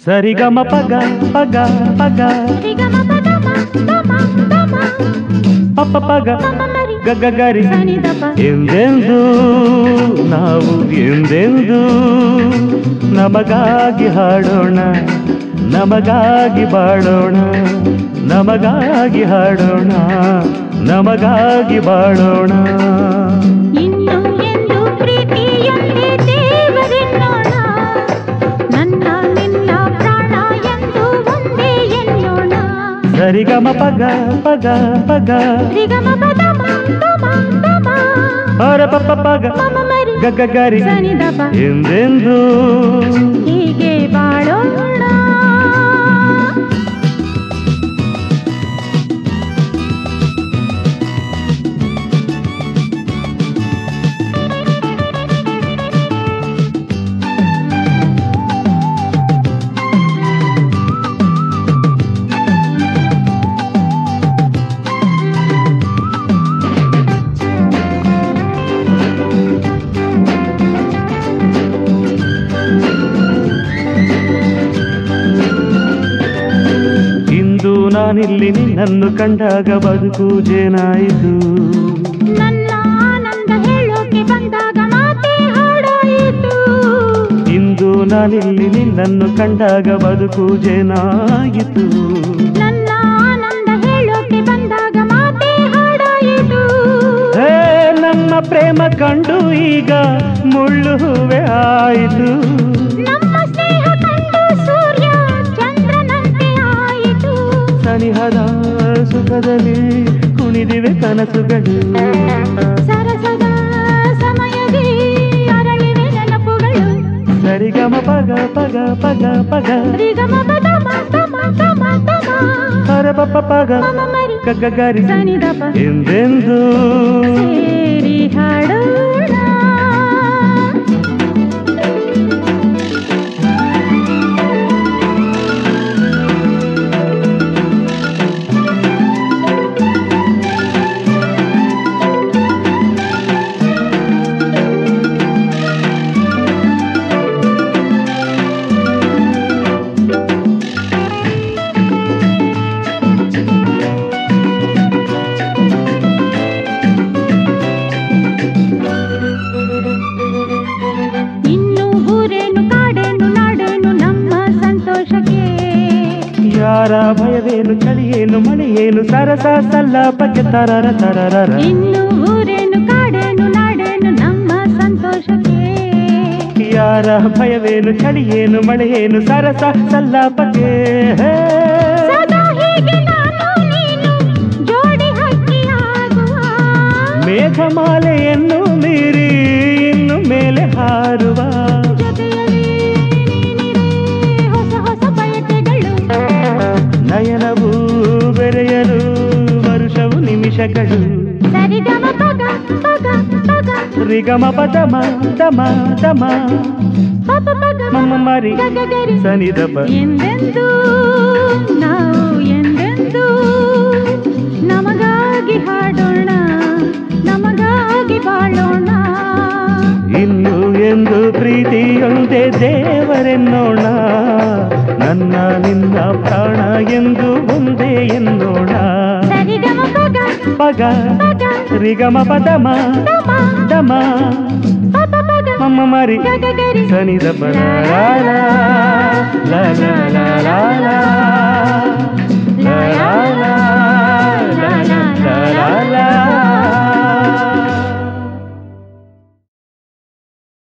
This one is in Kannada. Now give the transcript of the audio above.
ಸರಿಗಮ ಪಗ ಪಗ ಪಗ ರಿಗಮ ಪದಮ ದಮ ದಮ ಪಪ್ಪ ಪಗ ಮಮ ಮರಿ ಗಗ ಗರಿ ಸನಿ ದಪ ಎಂದೆಂದು ನಾವು ಎಂದೆಂದು ನಮಗಾಗಿ ಹಾಡೋಣ ನಮಗಾಗಿ ಬಾಳೋಣ ನಮಗಾಗಿ ಹಾಡೋಣ ನಮಗಾಗಿ ಬಾಳೋಣ ಇನ್ನು ಎಂದು ಪ್ರೀತಿಯೊಂದೇ ದೇವರೆನ್ನೋಣ ನನ್ನ ನಿನ್ನ ಪ್ರಾಣ ಎಂದು ಒಂದೇ ಎನ್ನೋಣ ಸರಿಗಮ ಪಗ ಪಗ ಪಗ ರಿಗಮ ಪದಮ ದಮ ದಮ ಅರ ಪಪ್ಪ ಪಗ ಮಮ ಮರಿ ಗಗ ಗರಿ ಸನಿ ದಪ ಎಂದೆಂದು ಹೀಗೆ ಬಾಳೋಣ ಇಂದು ನಾನಿಲ್ಲಿ ನಿನ್ನನ್ನು ಕಂಡಾಗ ಬದುಕು ಜೇನಾಯಿತು ನನ್ನ ಆನಂದ ಹೇಳೋಕೆ ಬಂದಾಗ ಮಾತೆ ಹಾಡಾಯಿತು ಇಂದು ನಾನಿಲ್ಲಿ ನಿನ್ನನ್ನು ಕಂಡಾಗ ಬದುಕು ಜೇನಾಯಿತು ನನ್ನ ಆನಂದ ಹೇಳೋಕೆ ಬಂದಾಗ ಮಾತೆ ಹಾಡಾಯಿತು ಹೇ ನಮ್ಮ ಪ್ರೇಮ ಕಂಡು ಈಗ ಮುಳ್ಳು ಹೂವೆ ಆಯಿತು ನಮ್ಮ ಸ್ನೇಹ ಕಂಡು ಸೂರ್ಯ ಚಂದ್ರನಂತೆ ಆಯಿತು ಸನಿಹದ ಸುಖದಲ್ಲಿ ಕುಣಿದಿವೆ ಕನಸುಗಳು ಸರಸದ ಸಮಯದಿ ಅರಳಿವೆ ನೆನಪುಗಳು ಸರಿಗಮ ಪಗ ಪಗ ಪಗ ಪಗ ರಿಗಮ ಪದಮ ತಮ ತಮ ತಮ ಹರ ಪಪ್ಪ ಪಗ ಮಮ ಮರಿ ಗಗ ಗರಿ ಸನಿ ದಪ ಎಂದೆಂದು ಸೇರಿ ಹಾಡೋಣ ಇನ್ನು ಊರೇನು ಕಾಡೇನು ನಾಡೇನು ನಮ್ಮ ಸಂತೋಷಕ್ಕೆ ಯಾರ ಭಯವೇನು ಚಳಿಯೇನು ಮಳೆಯೇನು ಸರಸ ಸಲ್ಲಾಪಕ್ಕೆ ತರರ ತರರ ಇನ್ನು ಊರೇನು ಕಾಡೇನು ನಾಡೇನು ನಮ್ಮ ಸಂತೋಷಕ್ಕೆ ಯಾರ ಭಯವೇನು ಚಳಿಯೇನು ಮಳೆಯೇನು ಸರಸ ಸಲ್ಲಾಪಕ್ಕೆ ಹೇ. ಸದಾ ಹೀಗೆ ನಾನು ನೀನು ಜೋಡಿ ಹಕ್ಕಿಯಾಗುವ ಮೇಘಮಾಲೆಯನ್ನು ಮೀರಿ ಇನ್ನು ಮೇಲೆ ಹಾರುವ ಜೊತೆಯಲ್ಲಿ ನೀನಿರೆ ಹೊಸ ಹೊಸ ಬಯಕೆಗಳು ನಯನವು ಬೆರೆಯಲು ವರ್ಷವು ನಿಮಿಷಗಳು ಸರಿಗಮ ಪಗ ಪಗ ಪಗ ರಿಗಮ ಪದಮ ದಮ ದಮ ಪಪ ಪಗ ಮಮ್ಮ ಮರಿ ಗಗಗರಿ ಸನಿದಪ ಎಂದೆಂದೂ ನಾವು ಎಂದೆಂದೂ ನಮಗಾಗಿ ಹಾಡೋಣ ನಮಗಾಗಿ ಬಾಳೋಣ ಇನ್ನು ಎಂದು ಪ್ರೀತಿಯೊಂದೇ ದೇವರೆನ್ನೋಣ ನನ್ನ ನಿನ್ನ ಪ್ರಾಣ ಎಂದು ಒಂದೇ ಎನ್ನೋಣ ಸರಿಗಮ ಪಗ ಪಗ ಪಗ ರಿಗಮ ಪದಮ ತಮ ದಮ ಪಪ ಪಗ ಮಮ್ಮ ಮರಿ ಗಗಗರಿ ಸನಿದಪ ಲ ಲ ಲ ಲ ಲ ಲ ಲ